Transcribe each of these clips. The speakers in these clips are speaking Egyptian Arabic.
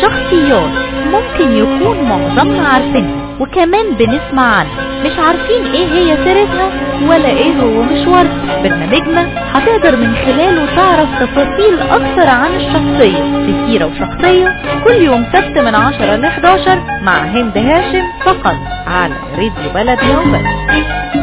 شخصيات ممكن يكون معظمنا عارفينها وكمان بنسمع عنها مش عارفين ايه هي سيرتها ولا ايه هو مشوارها برنامجنا هتقدر من خلاله تعرف تفاصيل اكتر عن الشخصية في سيرة وشخصية كل يوم سبت من 10 ل 11 مع هند هاشم فقط على راديو بلدنا وبس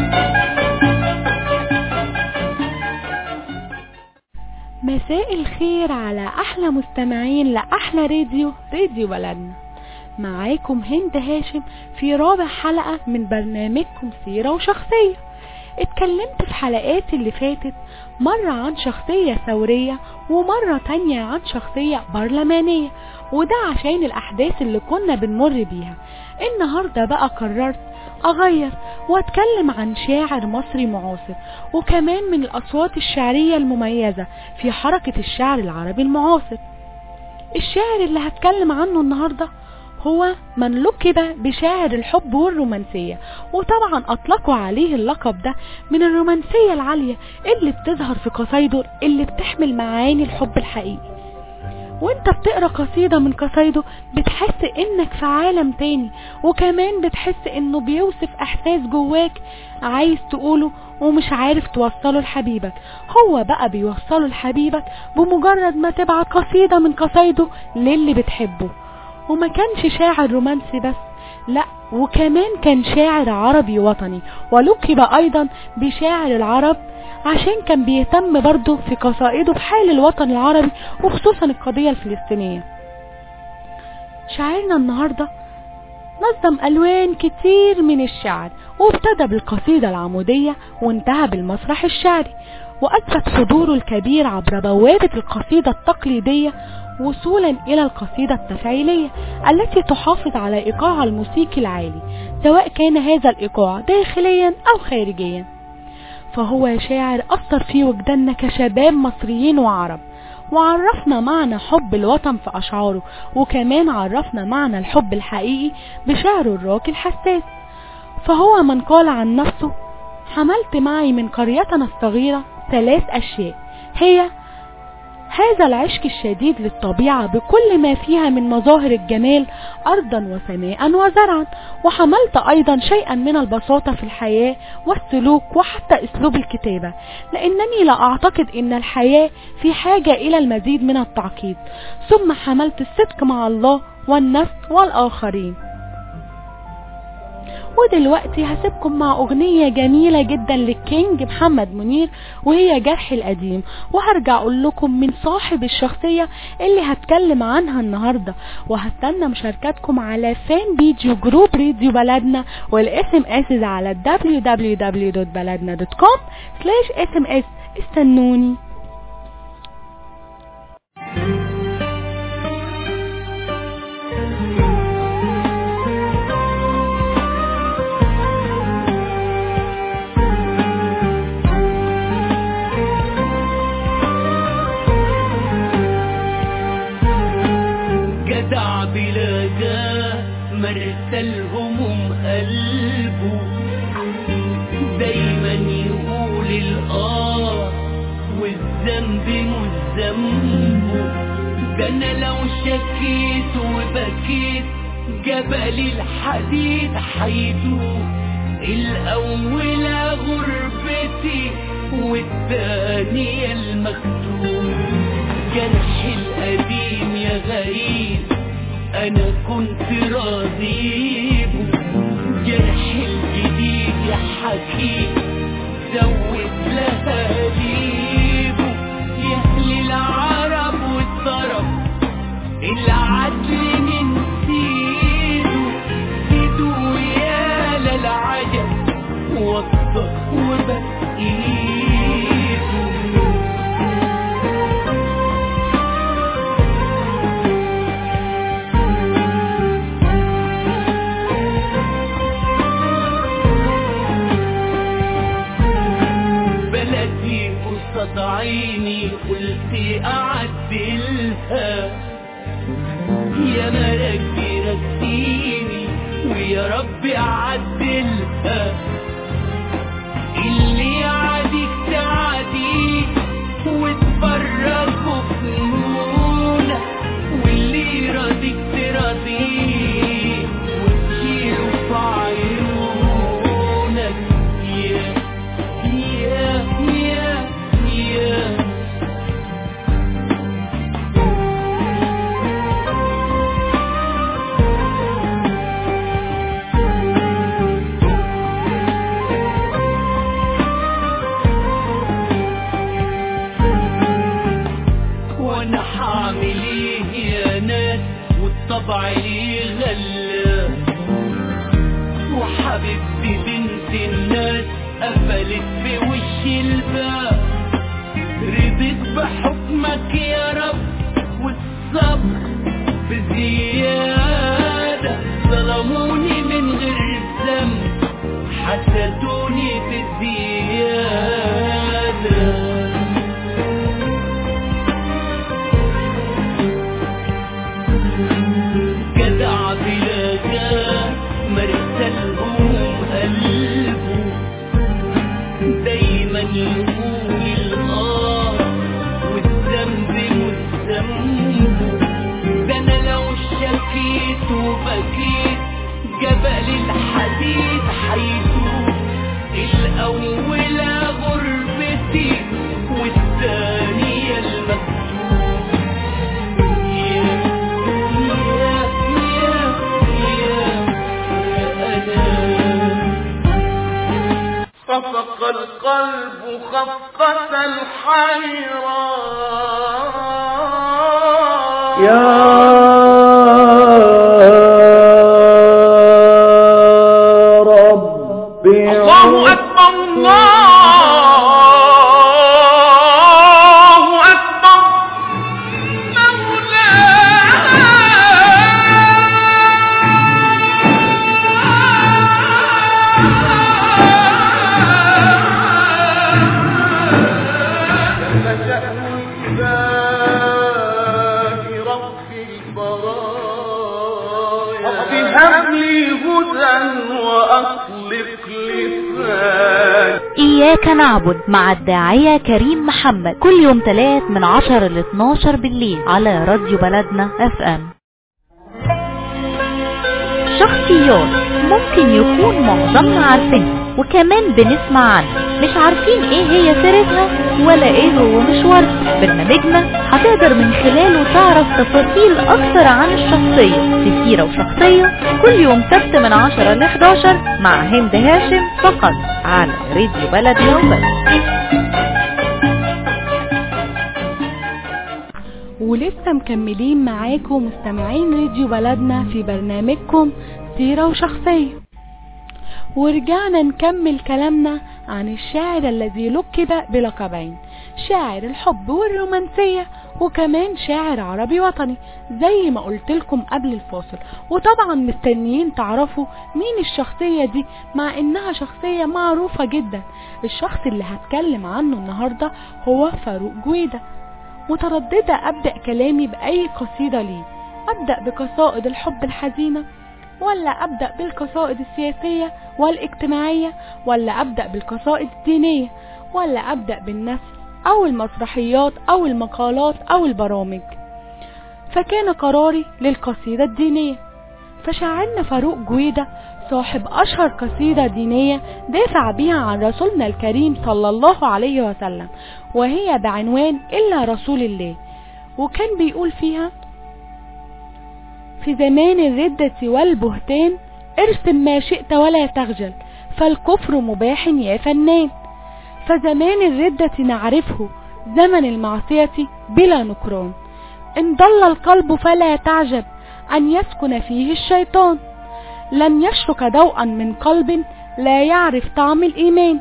مساء الخير على احلى مستمعين لاحلى راديو راديو بلدنا معاكم هند هاشم في رابع حلقة من برنامجكم سيرة وشخصية اتكلمت في حلقات اللي فاتت مرة عن شخصية ثورية ومرة تانية عن شخصية برلمانية وده عشان الأحداث اللي كنا بنمر بيها النهاردة بقى قررت أغير وأتكلم عن شاعر مصري معاصر وكمان من الأصوات الشعرية المميزة في حركة الشعر العربي المعاصر الشاعر اللي هتكلم عنه النهاردة هو من لقب بشاعر الحب والرومانسية وطبعا أطلقوا عليه اللقب ده من الرومانسية العالية اللي بتظهر في قصايده اللي بتحمل معاني الحب الحقيقي وانت بتقرا قصيدة من قصايده بتحس انك في عالم تاني وكمان بتحس انه بيوصف احساس جواك عايز تقوله ومش عارف توصله لحبيبك هو بقى بيوصله لحبيبك بمجرد ما تبعت قصيدة من قصايده للي بتحبه وما كانش شاعر رومانسي بس لا وكمان كان شاعر عربي وطني ولقب ايضا بشاعر العرب عشان كان بيهتم برضه في قصائده بحال الوطن العربي وخصوصا القضية الفلسطينية شاعرنا النهاردة نظم ألوان كتير من الشعر وابتدى بالقصيدة العمودية وانتهى بالمسرح الشعري وأثبت حضوره الكبير عبر بوابة القصيدة التقليدية وصولا إلى القصيدة التفعيلية التي تحافظ على إيقاعها الموسيقي العالي سواء كان هذا الإيقاع داخليا أو خارجيا فهو شاعر أثر في وجداننا كشباب مصريين وعرب وعرفنا معنى حب الوطن في أشعاره وكمان عرفنا معنى الحب الحقيقي بشعره الراقي الحساس فهو من قال عن نفسه حملت معي من قريتنا الصغيرة ثلاث أشياء هي هذا العشق الشديد للطبيعة بكل ما فيها من مظاهر الجمال أرضا وسماء وزرعا وحملت أيضا شيئا من البساطة في الحياة والسلوك وحتى أسلوب الكتابة لأنني لا أعتقد أن الحياة في حاجة إلى المزيد من التعقيد ثم حملت الصدق مع الله والنفس والآخرين ودلوقتي هسيبكم مع اغنية جميلة جدا للكينج محمد منير وهي جرح القديم وهرجع اقول لكم من صاحب الشخصية اللي هتكلم عنها النهاردة وهستنى مشاركاتكم على فان بيج وجروب راديو بلدنا والاس ام اس على www.baladna.com سلاش اس ام اس استنوني جدع بلاداه مرسى الهموم قلبه دايما يقول الآه والذنب مش ذنبه ده انا لو شكيت وبكيت جبل الحديد حيدوب الأولى غربتي والثانية المكتوب جرح القديم يا غريب انا كنت راضي به جرح الجديد يا حكيم زود لها ليبه يا اهل العرب والطرب العدل نسيته سيدوا يا للعجب وطى وبقيته بلدي قصة عيني قلت أعدلها يا مراكبي رسيني ويا رب أعدلها اللي يعاديك تعاديك وتفرجوا فنونك واللي يراضيك وانا حعمل ايه يا ناس والطبع ليه غلا وحبيبتي بنت الناس قفلت في وشي الباب رضيت بحكمك يا رب والصبر بزيادة ظلموني من غير ذنب حسدوني بزيادة جدع بلا جاه مرسلهم قلبه دايما يقول الآه والذنب مش ذنبه ده انا لو شكيت وبكيت جبل الحديد حيدوب الأولى غربتي والثانية المكتوب يا يا يا يا أنا خفق القلب خفقة الحيران يا رب الله أكبر الله أكبر هب لي هدى وأطلق لساني إياك نعبد مع الداعية كريم محمد كل يوم تلات من عشر ل 12 بالليل على راديو بلدنا اف ام شخصيات ممكن يكون معظمنا عارفينها وكمان بنسمع عنها مش عارفين ايه هي سيرتها ولا ايه هو مشوارها برنامجنا هتقدر من خلاله تعرف تفاصيل اكتر عن الشخصية في سيرة وشخصية كل يوم سبت من 10 ل 11 مع هند هاشم فقط على راديو بلدنا وبس ولسه مكملين معاكم مستمعين راديو بلدنا في برنامجكم سيرة وشخصية ورجعنا نكمل كلامنا عن الشاعر الذي لقب بلقبين شاعر الحب والرومانسية وكمان شاعر عربي وطني زي ما قلت لكم قبل الفاصل وطبعا مستنيين تعرفوا مين الشخصية دي مع انها شخصية معروفة جدا الشخص اللي هتكلم عنه النهاردة هو فاروق جويدة مترددة أبدأ كلامي بأي قصيدة ليه أبدأ بقصائد الحب الحزينة ولا أبدأ بالقصائد السياسية والاجتماعية ولا أبدأ بالقصائد الدينية ولا أبدأ بالنثر أو المسرحيات أو المقالات أو البرامج فكان قراري للقصيدة الدينية فشاعرنا فاروق جويدة صاحب أشهر قصيدة دينية دافع بيها عن رسولنا الكريم صلى الله عليه وسلم وهي بعنوان إلا رسول الله وكان بيقول فيها في زمان الردة والبهتان ارسم ما شئت ولا تخجل فالكفر مباح يا فنان فزمان الردة نعرفه زمن المعصية بلا نكران إن ضل القلب فلا تعجب أن يسكن فيه الشيطان لن يشرك ضوءا من قلب لا يعرف طعم الإيمان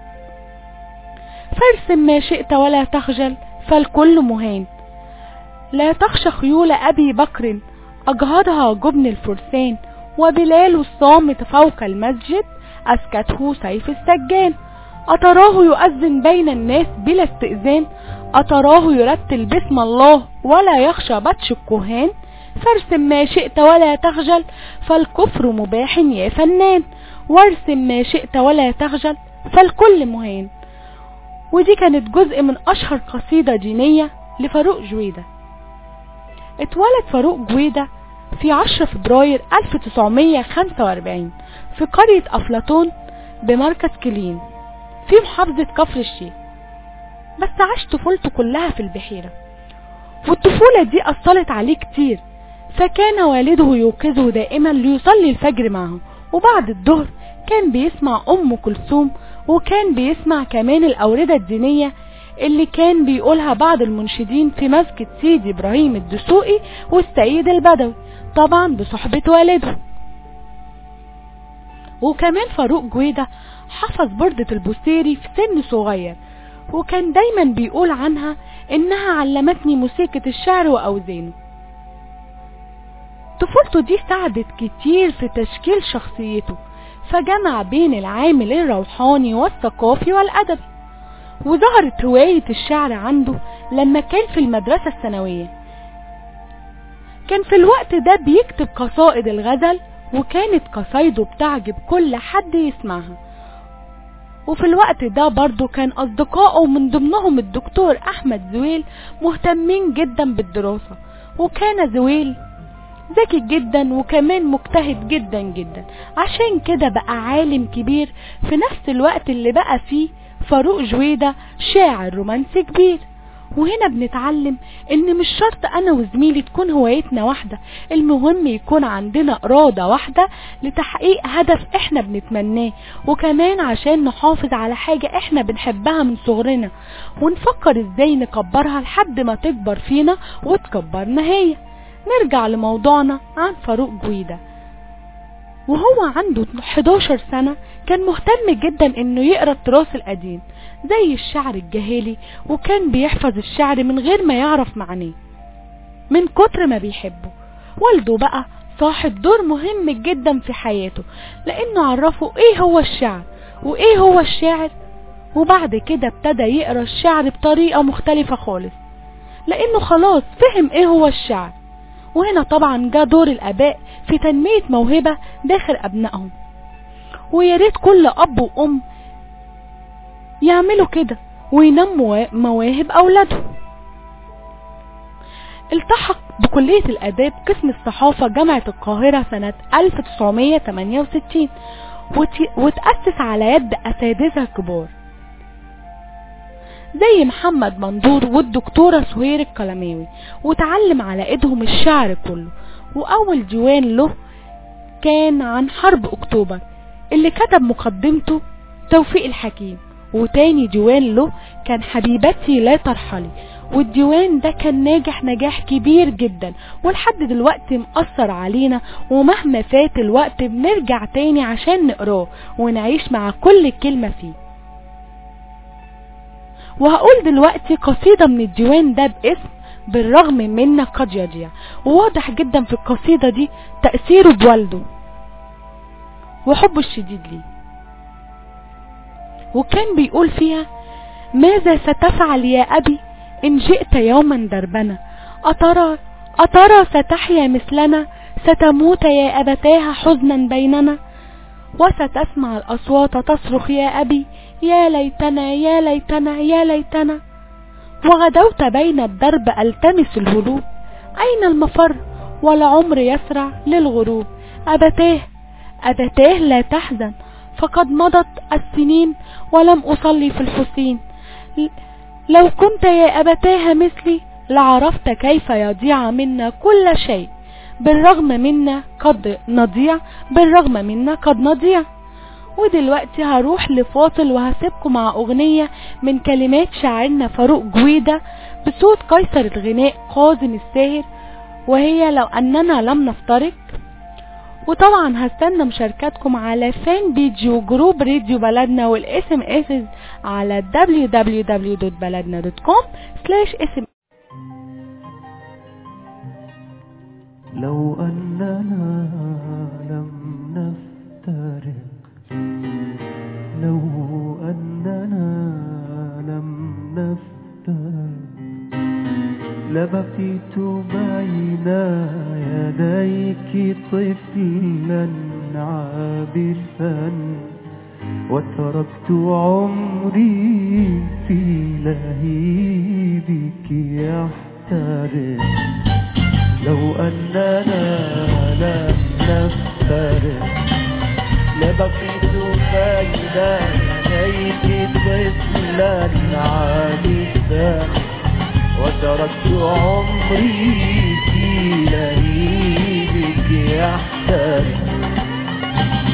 فارسم ما شئت ولا تخجل فالكل مهان لا تخشى خيول أبي بكر أجهضها جبن الفرسان وبلال الصامت فوق المسجد أسكته سيف السجان أتراه يؤذن بين الناس بلا استئذان أتراه يرتل باسم الله ولا يخشى بطش الكهان فارسم ما شئت ولا تخجل فالكفر مباح يا فنان وارسم ما شئت ولا تخجل فالكل مهان ودي كانت جزء من أشهر قصيدة دينية لفاروق جويدة اتولد فاروق جويدة في 10 فبراير 1945 في قرية أفلاطون بمركز كلين في محافظة كفر الشيخ بس عاش طفولته كلها في البحيرة والطفولة دي أثرت عليه كتير فكان والده يوقظه دائما ليصلي الفجر معه وبعد الظهر كان بيسمع أم كلثوم وكان بيسمع كمان الأوردة الدينية اللي كان بيقولها بعض المنشدين في مسجد سيدي إبراهيم الدسوقي والسيد البدوي طبعا بصحبة والده وكمان فاروق جويدة حفظ بردة البوسيري في سن صغير وكان دايما بيقول عنها انها علمتني موسيقى الشعر واوزانه طفولته دي ساعدت كتير في تشكيل شخصيته فجمع بين العامل الروحاني والثقافي والأدبي وظهرت هواية الشعر عنده لما كان في المدرسة الثانوية كان في الوقت ده بيكتب قصائد الغزل وكانت قصايده بتعجب كل حد يسمعها وفي الوقت ده برضه كان أصدقائه من ضمنهم الدكتور أحمد زويل مهتمين جدا بالدراسة وكان زويل ذكي جدا وكمان مجتهد جدا جدا عشان كده بقى عالم كبير في نفس الوقت اللي بقى فيه فاروق جويدة شاعر رومانسي كبير وهنا بنتعلم ان مش شرط انا وزميلي تكون هوايتنا واحدة المهم يكون عندنا ارادة واحدة لتحقيق هدف احنا بنتمناه وكمان عشان نحافظ على حاجة احنا بنحبها من صغرنا ونفكر ازاي نكبرها لحد ما تكبر فينا وتكبرنا هي نرجع لموضوعنا عن فاروق جويدة وهو عنده 11 سنة كان مهتم جدا انه يقرا التراث القديم زي الشعر الجاهلي وكان بيحفظ الشعر من غير ما يعرف معناه من كتر ما بيحبه والده بقى صاحب دور مهم جدا في حياته لانه عرفه ايه هو الشعر وايه هو الشاعر وبعد كده ابتدى يقرا الشعر بطريقة مختلفة خالص لانه خلاص فهم ايه هو الشعر وهنا طبعا جاء دور الاباء في تنمية موهبة داخل ابنائهم ويا ريت كل اب وام يعملوا كده وينموا مواهب اولادهم التحق بكلية الاداب قسم الصحافة جامعة القاهرة سنة 1968 وتأسس على يد اساتذة كبار زي محمد مندور والدكتورة سهير الكلاماوي وتعلم على ايدهم الشعر كله واول ديوان له كان عن حرب اكتوبر اللي كتب مقدمته توفيق الحكيم وتاني ديوان له كان حبيبتي لا ترحلي والديوان ده كان ناجح نجاح كبير جدا ولحد دلوقتي مأثر علينا ومهما فات الوقت بنرجع تاني عشان نقراه ونعيش مع كل كلمة فيه وهقول دلوقتي قصيدة من الديوان ده باسم بالرغم منا قد يضيع وواضح جدا في القصيدة دي تأثيره بوالده وحبه الشديد ليه وكان بيقول فيها ماذا ستفعل يا أبي إن جئت يوما دربنا أترى أترى ستحيا مثلنا ستموت يا أبتاه حزنا بيننا وستسمع الأصوات تصرخ يا أبي يا ليتنا يا ليتنا يا ليتنا وغدوت بين الدرب ألتمس الهروب أين المفر والعمر يسرع للغروب أبتاه أبتاه لا تحزن فقد مضت السنين ولم أصلي في الحسين لو كنت يا أبتاه مثلي لعرفت كيف يضيع منا كل شيء بالرغم منا قد نضيع بالرغم منا قد نضيع ودلوقتي هروح لفاصل وهسيبكم مع أغنية من كلمات شاعرنا فاروق جويدة بصوت قيصر الغناء قازم الساهر وهي لو أننا لم نفترق وطبعا هستنى مشاركاتكم على فان بيج وجروب راديو بلدنا والاس ام اس على www.baladna.com سلاش اسم لو أننا لم نفترق لو أننا لم نفترق لبقيت بين يديك طفلا عابثا وتركت عمري في لهيبك يحترق لو أننا لم نفترق لبقيت بين يديك طفلا عابثا وتركت عمري في لهيبك يحترق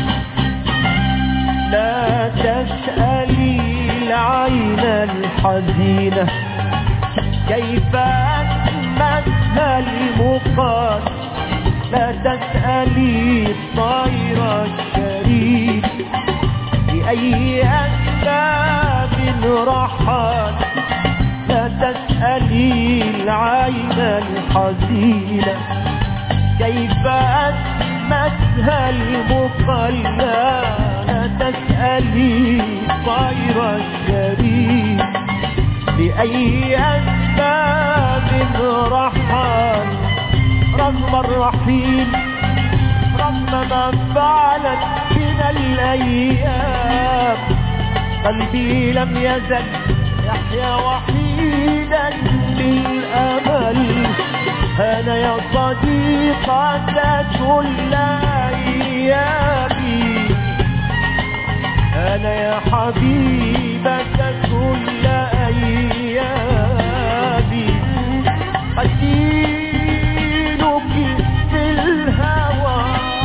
لا تسألي العين الحزين الحزينة كيف أتمتها المقال لا تسألي الطير الشريد بأي أسباب رحل لا تسألي العين الحزينة كيف أسمتها المقلة لا تسألي الطير الشريد بأي أسباب رحل رغم الرحيل رغم ما فعلت من الأيام قلبي لم يزل يحيا وحيدا بالأمل أنا يا صديقة كل أيامي أنا يا حبيبة كل أيامي قتيلك في الهوى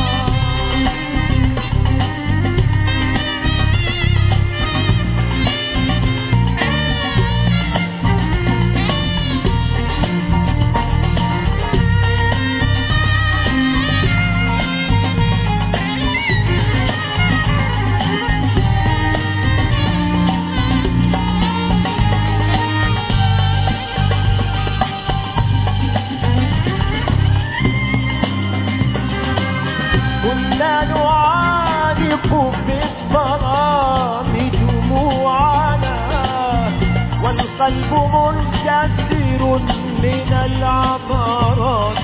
كنا نعانق في الظلام دموعنا والقلب منكسر من العبرات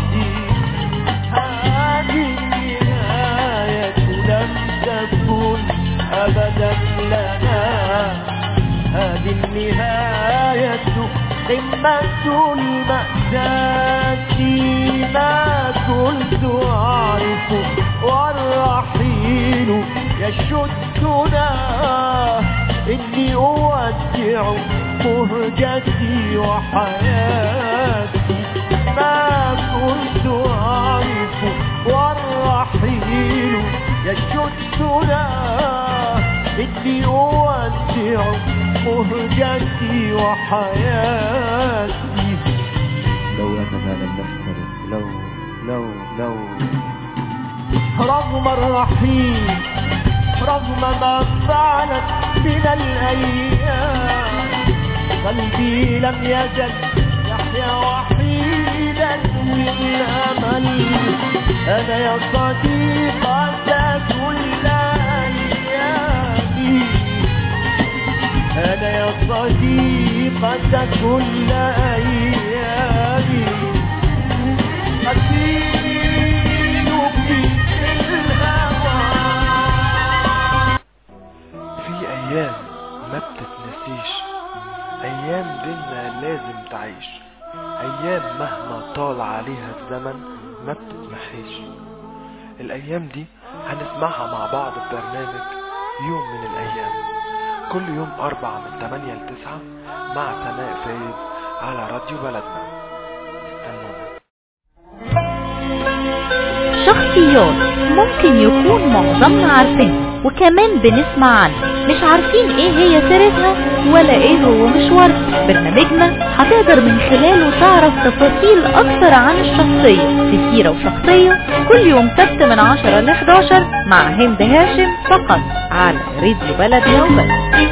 هذه النهاية لم تكن أبدا لنا هذه النهاية قمة المأساة ما كنت أعرف والرحيل يشدنا إني أودع مهجتي وحياتي ما كنت أعرف والرحيل يشدنا إني أودع مهجتي وحياتي لو أننا لم نفترق لو لو لو رغم الرحيل رغم ما فعلت من الأيام قلبي لم يزل يحيا وحيدا بالأمل أنا يا صديقة كل أيامي أنا يا صديقة كل أيامي قتيلك في الهوى في ايام ما بتتنسيش ايام بينا لازم تعيش ايام مهما طال عليها الزمن ما بتتمحيش الايام دي هنسمعها مع بعض في برنامج يوم من الايام كل يوم اربع من 8 ل 9 مع سماء فايد على راديو بلدنا استنونا شخصيات ممكن يكون معظمنا عارفينها وكمان بنسمع عنها مش عارفين ايه هي سيرتها ولا ايه هو مشوارها برنامجنا هتقدر من خلاله تعرف تفاصيل اكتر عن الشخصية في سيرة وشخصية كل يوم سبت من 10 ل 11 مع هند هاشم فقط على راديو بلدنا وبس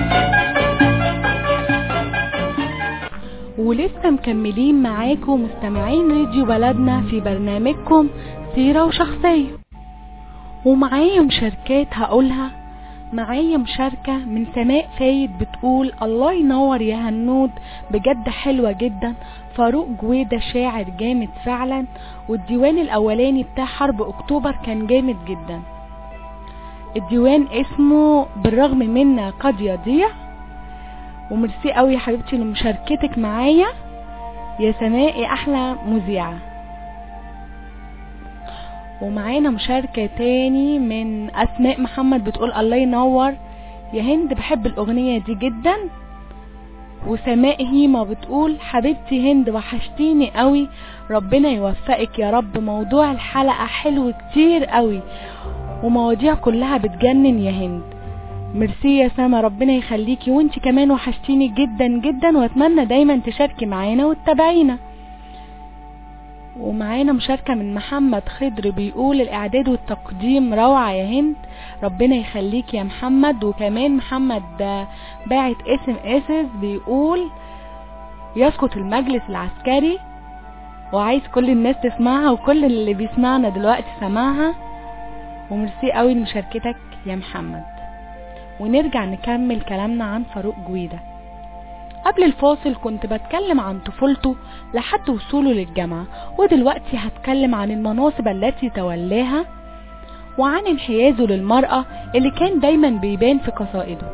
ولسه مكملين معاكم مستمعين راديو بلدنا في برنامجكم سيرة وشخصية ومعايا مشاركات هقولها معايا مشاركة من سماء فايد بتقول الله ينور يا هنود بجد حلوة جدا فاروق جويدة شاعر جامد فعلا والديوان الاولاني بتاع حرب اكتوبر كان جامد جدا الديوان اسمه بالرغم منا قد يضيع وميرسي قوي يا حبيبتي لمشاركتك معايا يا سماء يا احلى مذيعه ومعانا مشاركة تاني من أسماء محمد بتقول الله ينور يا هند بحب الأغنية دي جدا وسماء هيما بتقول حبيبتي هند وحشتيني قوي ربنا يوفقك يا رب موضوع الحلقة حلو كتير قوي ومواضيع كلها بتجنن يا هند ميرسي يا سما ربنا يخليكي وانتي كمان وحشتيني جدا جدا واتمنى دايما تشاركي معانا وتتابعينا ومعانا مشاركة من محمد خضر بيقول الإعداد والتقديم روعة يا هند ربنا يخليك يا محمد وكمان محمد آه، باعت اسم اسس بيقول يسقط المجلس العسكري وعايز كل الناس تسمعها وكل اللي بيسمعنا دلوقتي سمعها وميرسي قوي لمشاركتك يا محمد ونرجع نكمل كلامنا عن فاروق جويدة قبل الفاصل كنت بتكلم عن طفولته لحد وصوله للجامعة ودلوقتي هتكلم عن المناصب التي تولاها وعن انحيازه للمرأة اللي كان دايما بيبان في قصائده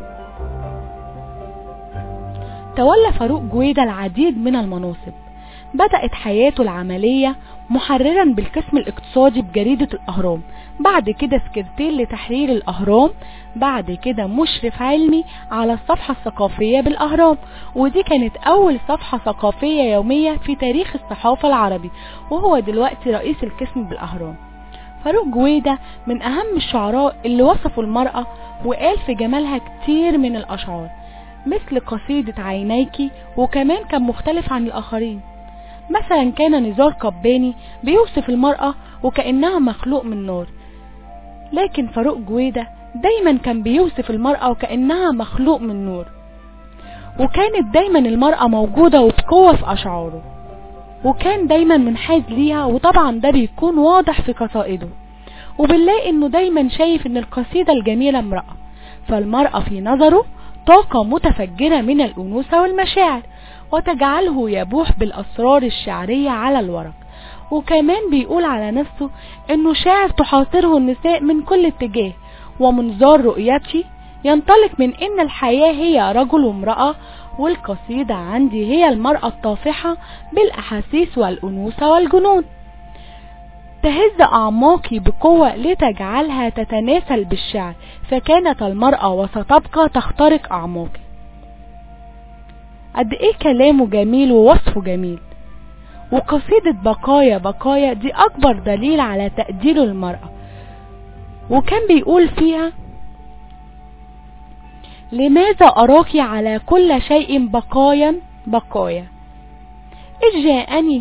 تولى فاروق جويدة العديد من المناصب بدأت حياته العملية محررا بالقسم الاقتصادي بجريدة الأهرام بعد كده سكرتير لتحرير الأهرام بعد كده مشرف علمي على الصفحة الثقافية بالأهرام ودي كانت أول صفحة ثقافية يومية في تاريخ الصحافة العربي وهو دلوقتي رئيس القسم بالأهرام فاروق جويدة من أهم الشعراء اللي وصفوا المرأة وقال في جمالها كتير من الأشعار مثل قصيدة عينيكي وكمان كان مختلف عن الآخرين مثلا كان نزار قباني بيوصف المرأة وكأنها مخلوق من نار لكن فاروق جويدة دايما كان بيوصف المرأة وكأنها مخلوق من نور وكانت دايما المرأة موجودة وبقوة في أشعاره وكان دايما منحاز ليها وطبعا ده بيكون واضح في قصائده وبنلاقي انه دايما شايف ان القصيدة الجميلة امرأة فالمرأة في نظره طاقة متفجرة من الأنوثة والمشاعر وتجعله يبوح بالأسرار الشعرية على الورق وكمان بيقول على نفسه انه شاعر تحاصره النساء من كل اتجاه ومنظار رؤيتي ينطلق من ان الحياة هي رجل وامرأة والقصيدة عندي هي المرأة الطافحة بالأحاسيس والأنوثة والجنون تهز أعماقي بقوة لتجعلها تتناسل بالشعر فكانت المرأة وستبقى تخترق أعماقي قد ايه كلامه جميل ووصفه جميل وقصيدة بقايا بقايا دي أكبر دليل على تقديره للمرأة وكان بيقول فيها لماذا أراك على كل شيء بقايا بقايا إذ جاءني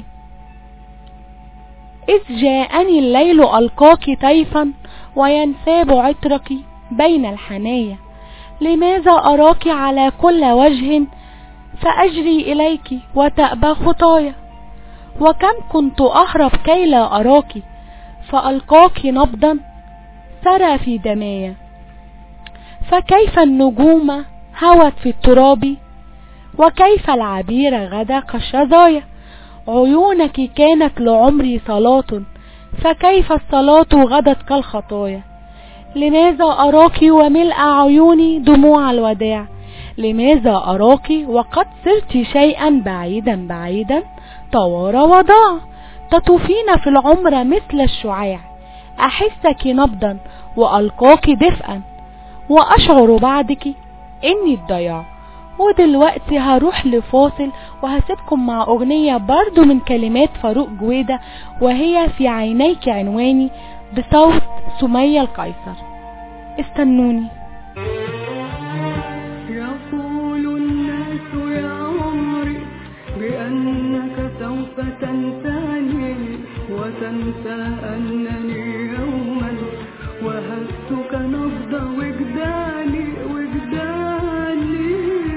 إذ جاءني الليل ألقاك طيفا وينساب عطرك بين الحنايا لماذا أراك على كل وجه فأجري إليك وتأبى خطايا وكم كنت أهرب كي لا أراك فألقاك نبضا سرى في دمايا فكيف النجوم هوت في التراب وكيف العبير غدا كالشظايا عيونك كانت لعمري صلاة فكيف الصلاة غدت كالخطايا لماذا أراك وملء عيوني دموع الوداع لماذا أراك وقد صرت شيئا بعيدا بعيدا طوار وضاع تطوفين في العمر مثل الشعاع أحسك نبضا وألقاك دفئا وأشعر بعدك إني الضياع ودلوقتي هروح لفاصل وهسيبكم مع أغنية برضو من كلمات فاروق جويدة وهي في عينيك عنواني بصوت سمية القيصر استنوني يقول الناس يا عمري بأنك سوف تنساني وتنسى أنني يوما وهبتك نبض وجداني وجداني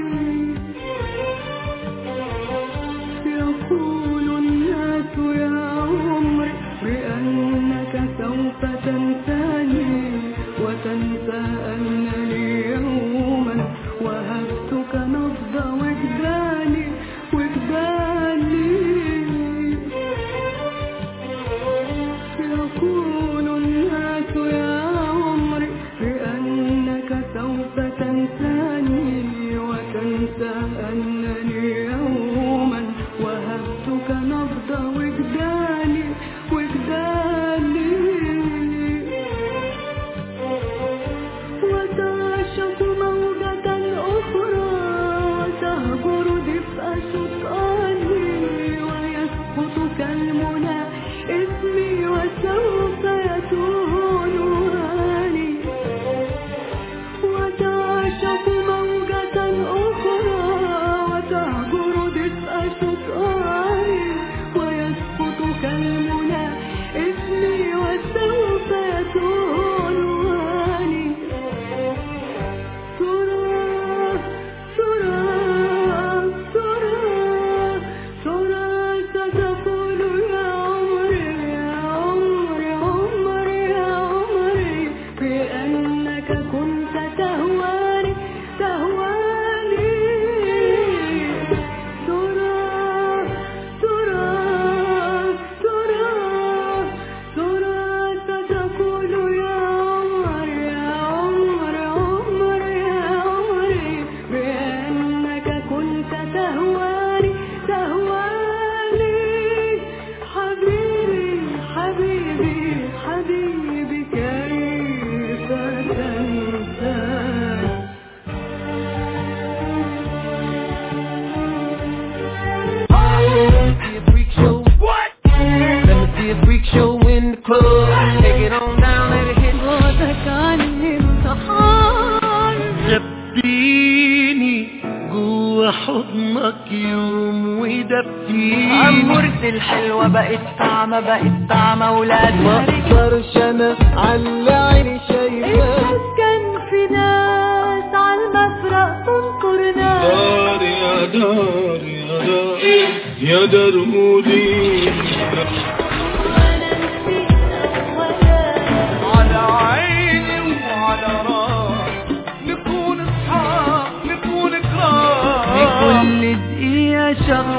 يقول الناس يا عمري بأنك سوف تنساني وتنسى أنني يوما وهبتك نبض وجداني وجداني يقول الناس يا عمري بأنك سوف تنساني وتنسى أنني يوما وهبتك نبض وجداني وجداني وتعالى الحلوة بقت طعمة بقت طعمة ولاد ما اقدرش انا على عيني شايفاه كان في ناس على المفرق تنكر ناس دار يا دار يا دار يا دار مودي على عيني وعلى راسي نكون اصحاب نكون كرام بكل دقيقة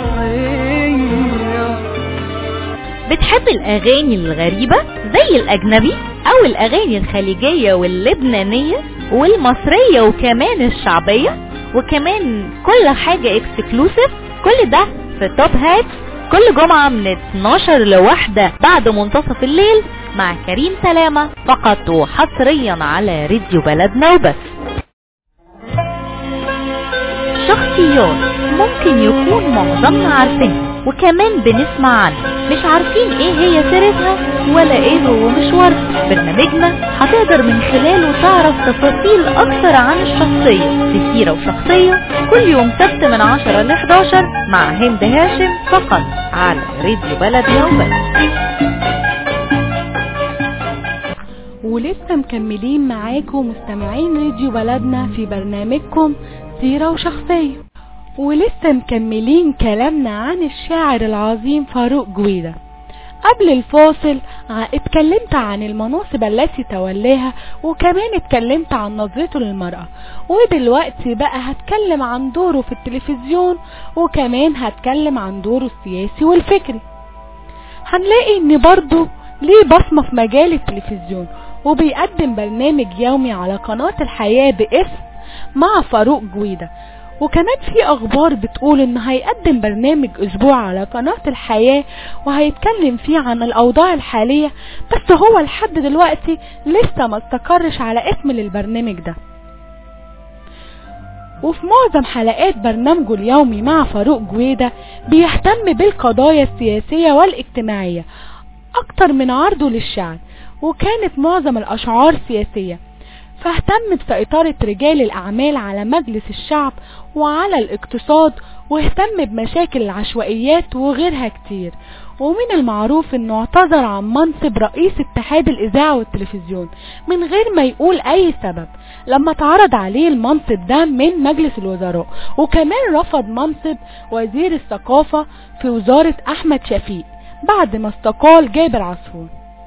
شخصية بتحب الأغاني الغريبة زي الأجنبي أو الأغاني الخليجية واللبنانية والمصرية وكمان الشعبية وكمان كل حاجة اكسكلوسيف كل ده في توب هات كل جمعة من 12 لواحدة بعد منتصف الليل مع كريم سلامة فقط وحصريا على راديو بلدنا وبس شخصيات ممكن يكون معظمنا عارفينها وكمان بنسمع عنها مش عارفين ايه هي سيرتها ولا ايه هو مشوارها برنامجنا هتقدر من خلاله تعرف تفاصيل اكتر عن الشخصية في سيرة وشخصية كل يوم سبت من 10 ل 11 مع هند هاشم فقط على راديو بلدنا وبس ولسه مكملين معاكم مستمعين راديو بلدنا في برنامجكم سيرة وشخصية ولسه مكملين كلامنا عن الشاعر العظيم فاروق جويدة قبل الفاصل ع- اتكلمت عن المناصب التي تولاها وكمان اتكلمت عن نظرته للمرأة ودلوقتي بقى هتكلم عن دوره في التلفزيون وكمان هتكلم عن دوره السياسي والفكري هنلاقي ان برضه ليه بصمة في مجال التلفزيون وبيقدم برنامج يومي على قناة الحياة باسم مع فاروق جويدة وكمان في اخبار بتقول ان هيقدم برنامج اسبوع على قناة الحياة وهيتكلم فيه عن الاوضاع الحالية بس هو لحد دلوقتي لسه ما استقرش على اسم للبرنامج ده وفي معظم حلقات برنامجه اليومي مع فاروق جويدة بيهتم بالقضايا السياسية والاجتماعية أكتر من عرضه للشعب وكانت معظم الأشعار سياسية فاهتم بسيطرة رجال الأعمال على مجلس الشعب وعلى الاقتصاد واهتم بمشاكل العشوائيات وغيرها كتير ومن المعروف انه اعتذر عن منصب رئيس اتحاد الاذاعة والتلفزيون من غير ما يقول اي سبب لما اتعرض عليه المنصب ده من مجلس الوزراء وكمان رفض منصب وزير الثقافة في وزارة احمد شفيق بعد ما استقال جابر عصفور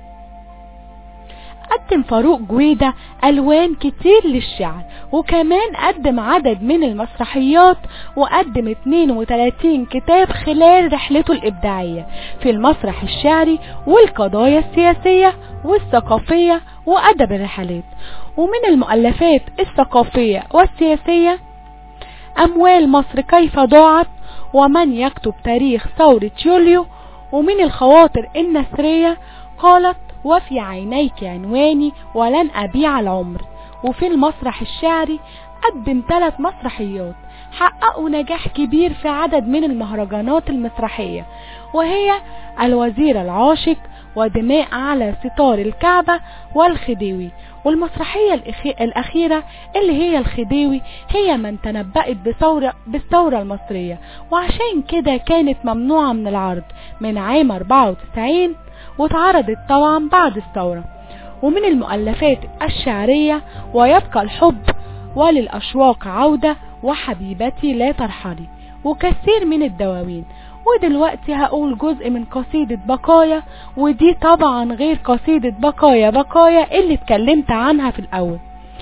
قدم فاروق جويدة ألوان كتير للشعر وكمان قدم عدد من المسرحيات وقدم 32 كتاب خلال رحلته الإبداعية في المسرح الشعري والقضايا السياسية والثقافية وأدب الرحلات ومن المؤلفات الثقافية والسياسية أموال مصر كيف ضاعت ومن يكتب تاريخ ثورة يوليو ومن الخواطر النثرية قالت وفي عينيك عنواني ولن أبيع العمر وفي المسرح الشعري قدم ثلاث مسرحيات حققوا نجاح كبير في عدد من المهرجانات المسرحية وهي الوزير العاشق ودماء على ستار الكعبة والخديوي والمسرحية الأخي- الأخيرة اللي هي الخديوي هي من تنبأت بثورة بالثورة المصرية وعشان كده كانت ممنوعة من العرض من عام 94 واتعرضت طبعا بعد الثورة ومن المؤلفات الشعرية ويبقى الحب وللأشواق عودة وحبيبتي لا ترحلي وكثير من الدواوين ودلوقتي هقول جزء من قصيدة بقايا ودي طبعا غير قصيدة بقايا بقايا اللي اتكلمت عنها في الأول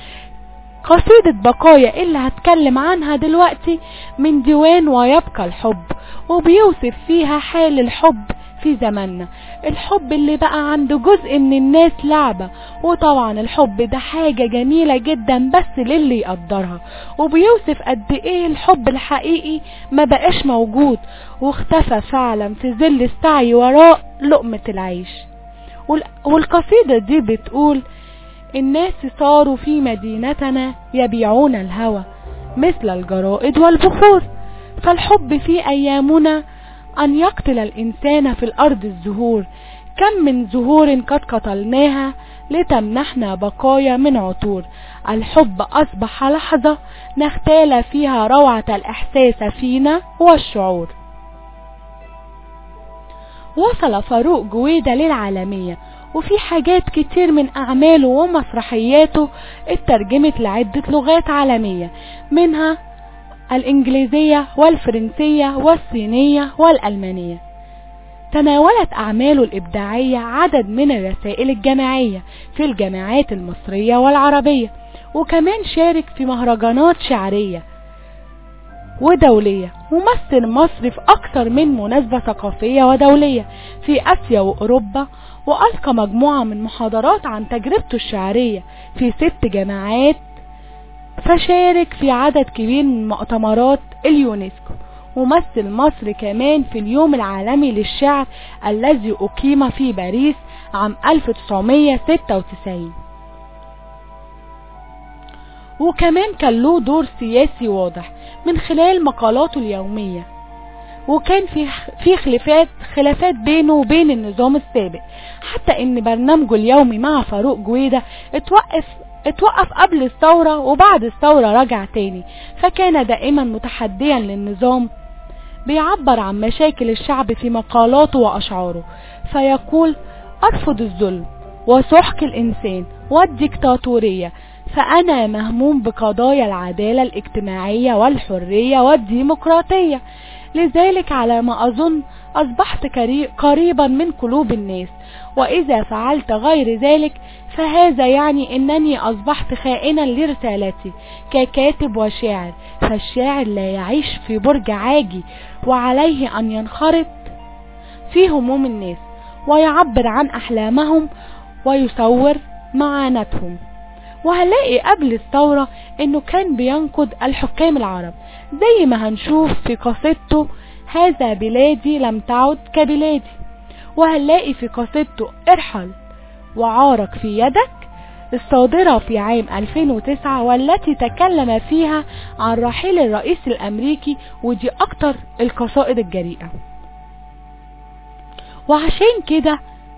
قصيدة بقايا اللي هتكلم عنها دلوقتي من ديوان ويبقى الحب وبيوصف فيها حال الحب في زماننا الحب اللي بقى عند جزء من الناس لعبة وطبعا الحب ده حاجة جميلة جدا بس للي يقدرها وبيوصف قد ايه الحب الحقيقي ما بقاش موجود واختفى فعلا في ظل السعي وراء لقمة العيش وال- والقصيدة دي بتقول الناس صاروا في مدينتنا يبيعون الهوى مثل الجرائد والبخور فالحب في أيامنا أن يقتل الإنسان في الأرض الزهور كم من زهور قد قتلناها لتمنحنا بقايا من عطور الحب أصبح لحظة نختال فيها روعة الإحساس فينا والشعور وصل فاروق جويدة للعالمية وفي حاجات كتير من أعماله ومسرحياته اترجمت لعدة لغات عالمية منها الإنجليزية والفرنسية والصينية والألمانية تناولت أعماله الإبداعية عدد من الرسائل الجماعية في الجامعات المصرية والعربية وكمان شارك في مهرجانات شعرية ودولية ممثل مصري في أكثر من مناسبة ثقافية ودولية في آسيا وأوروبا وألقى مجموعة من محاضرات عن تجربته الشعرية في ست جامعات فشارك في عدد كبير من مؤتمرات اليونسكو ممثل مصر كمان في اليوم العالمي للشعر الذي أقيم في باريس عام 1996 وكمان كان له دور سياسي واضح من خلال مقالاته اليومية وكان في في خلافات خلافات بينه وبين النظام السابق حتى ان برنامجه اليومي مع فاروق جويدة اتوقف اتوقف قبل الثورة وبعد الثورة رجع تاني فكان دائما متحديا للنظام بيعبر عن مشاكل الشعب في مقالاته وأشعاره فيقول أرفض الظلم وسحق الإنسان والديكتاتورية فأنا مهموم بقضايا العدالة الاجتماعية والحرية والديمقراطية لذلك على ما أظن أصبحت كري- قريبا من قلوب الناس وإذا فعلت غير ذلك فهذا يعني أنني أصبحت خائنا لرسالتي ككاتب وشاعر فالشاعر لا يعيش في برج عاجي وعليه أن ينخرط في هموم الناس ويعبر عن أحلامهم ويصور معاناتهم وهنلاقي قبل الثورة انه كان بينقد الحكام العرب زي ما هنشوف في قصيدته هذا بلادي لم تعد كبلادي وهنلاقي في قصيدته ارحل وعارك في يدك الصادرة في عام 2009 والتي تكلم فيها عن رحيل الرئيس الأمريكي ودي أكتر القصائد الجريئة وعشان كده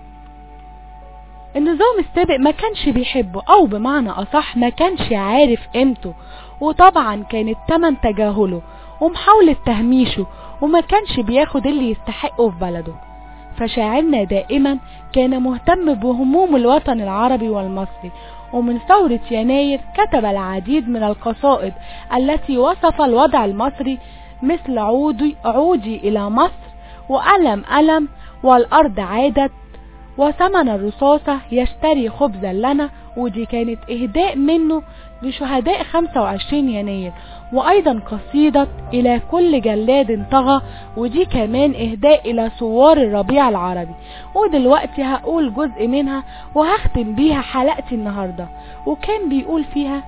النظام السابق ما كانش بيحبه او بمعنى اصح ما كانش عارف قيمته وطبعا كان التمن تجاهله ومحاولة تهميشه وما كانش بياخد اللي يستحقه في بلده فشاعرنا دائما كان مهتم بهموم الوطن العربي والمصري ومن ثورة يناير كتب العديد من القصائد التي وصف الوضع المصري مثل عودي, عودي إلى مصر وألم ألم والأرض عادت وثمن الرصاصة يشتري خبزا لنا ودي كانت إهداء منه لشهداء 25 يناير وأيضا قصيدة إلى كل جلاد طغى ودي كمان إهداء إلى ثوار الربيع العربي ودلوقتي هقول جزء منها وهختم بيها حلقتي النهاردة وكان بيقول فيها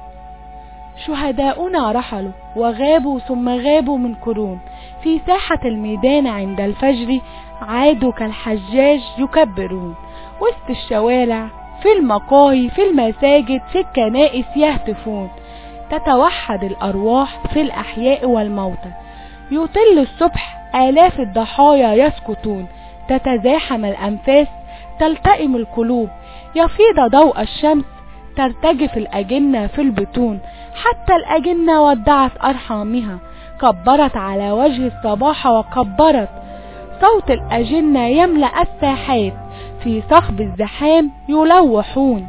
شهداؤنا رحلوا وغابوا ثم غابوا من قرون في ساحة الميدان عند الفجر عادوا كالحجاج يكبرون وسط الشوارع في المقاهي في المساجد في الكنائس يهتفون تتوحد الأرواح في الأحياء والموتى يطل الصبح آلاف الضحايا يسقطون تتزاحم الأنفاس تلتئم القلوب يفيض ضوء الشمس ترتجف الأجنة في البطون حتى الأجنة ودعت أرحامها كبرت على وجه الصباح وكبرت صوت الأجنة يملأ الساحات في صخب الزحام يلوحون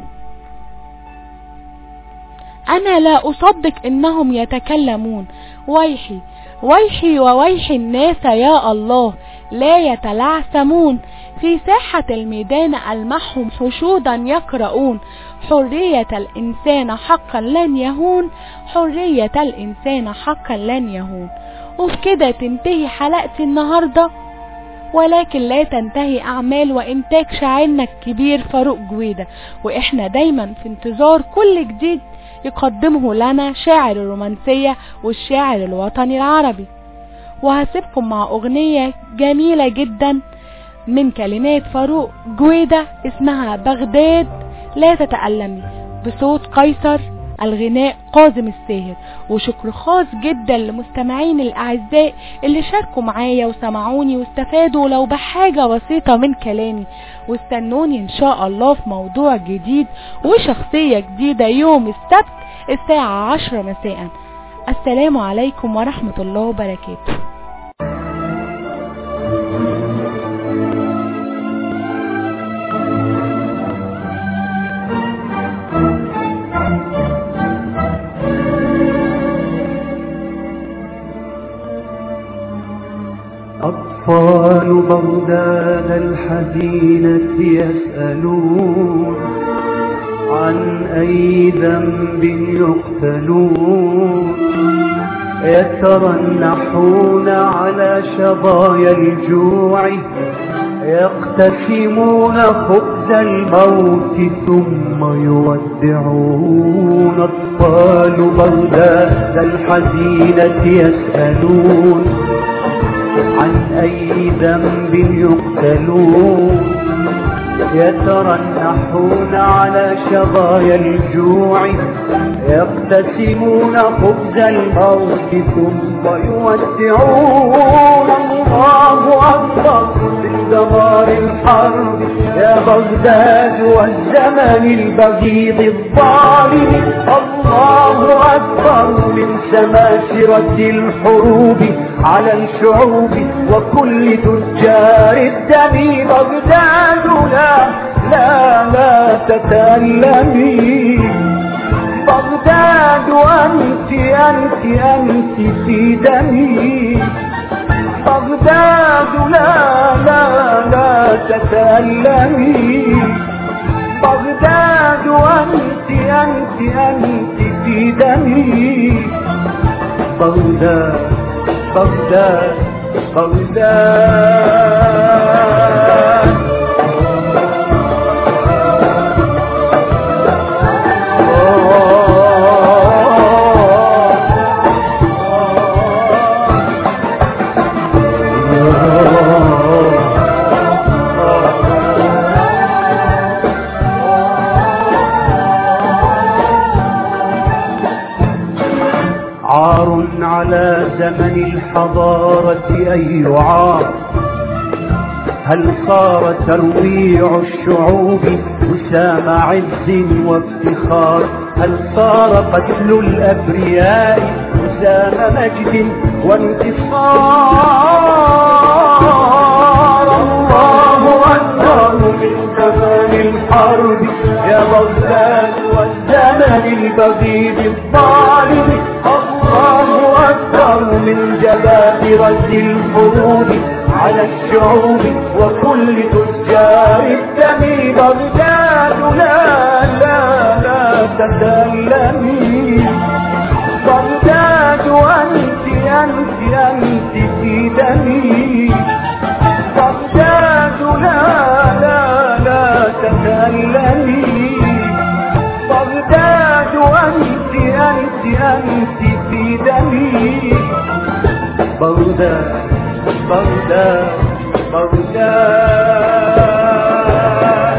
أنا لا أصدق إنهم يتكلمون ويحي ويحي وويح الناس يا الله لا يتلعثمون في ساحة الميدان ألمحهم حشودا يقرؤون حرية الإنسان حقا لن يهون حرية الإنسان حقا لن يهون وبكده تنتهي حلقتي النهارده ولكن لا تنتهي أعمال وإنتاج شاعرنا الكبير فاروق جويدة وإحنا دايما في انتظار كل جديد يقدمه لنا شاعر الرومانسية والشاعر الوطني العربي وهسيبكم مع أغنية جميلة جدا من كلمات فاروق جويدة اسمها بغداد لا تتألمي بصوت قيصر الغناء قازم الساهر وشكر خاص جدا لمستمعين الأعزاء اللي شاركوا معايا وسمعوني واستفادوا لو بحاجة بسيطة من كلامي واستنوني ان شاء الله في موضوع جديد وشخصية جديدة يوم السبت الساعة عشرة مساء السلام عليكم ورحمة الله وبركاته أطفال بغداد الحزينة يسألون عن أي ذنب يقتلون يترنحون على شظايا الجوع يقتسمون خبز الموت ثم يودعون أطفال بغداد الحزينة يسألون عن أي ذنب يقتلون يترنحون على شظايا الجوع يقتسمون خبز الموت ثم يودعون الله أكبر من دمار الحرب يا بغداد والزمن البغيض الظالم الله أكبر من سماسرة الحروب على الشعوب وكل تجار الدم بغداد لا لا لا تتألمي بغداد أنت أنت أنت في دمي بغداد لا لا لا تتألمي بغداد أنت أنت أنت في دمي بغداد بغداد بغداد عار على زمن الحضارة أي عار هل صار ترويع الشعوب وسام عز وافتخار هل صار قتل الأبرياء وسام مجد وانتصار الله أكبر من زمان الحرب يا بغداد والزمن البغيض الظالم الله أكبر من جبابرة الحروب على الشعوب وكل تجار الدم بغداد لا لا لا تتألمي بغداد أنت أنت أنت في دمي بغداد لا لا لا تتألمي بغداد أنت أنت أنت في دمي بغداد بغداد بغداد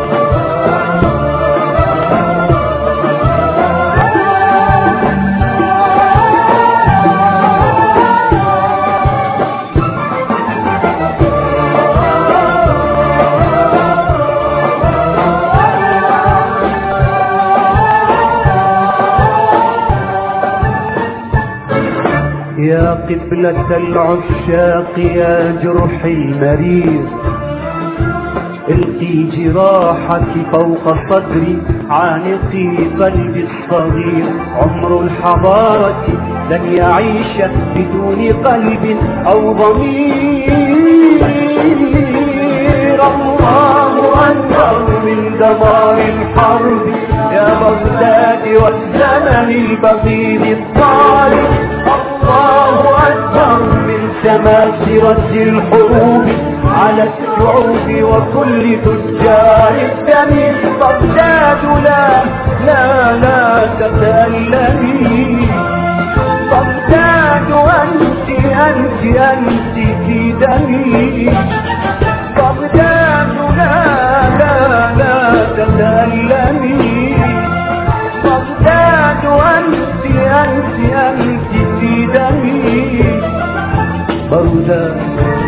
يا قبلة العشاق يا جرح المريض القي جراحك فوق صدري عانقي قلبي الصغير عمر الحضارة لن يعيش بدون قلب أو ضمير الله أكبر من دمار الحرب يا بغداد والزمن البغيض الظالم الله أكبر من سماسرة الحروب على الشعوب وكل تجار الدم بغداد لا لا لا تتألمي بغداد أنت أنت أنت في دمي بغداد لا لا لا تتألمي بغداد أنت أنت أنت في دمي بغداد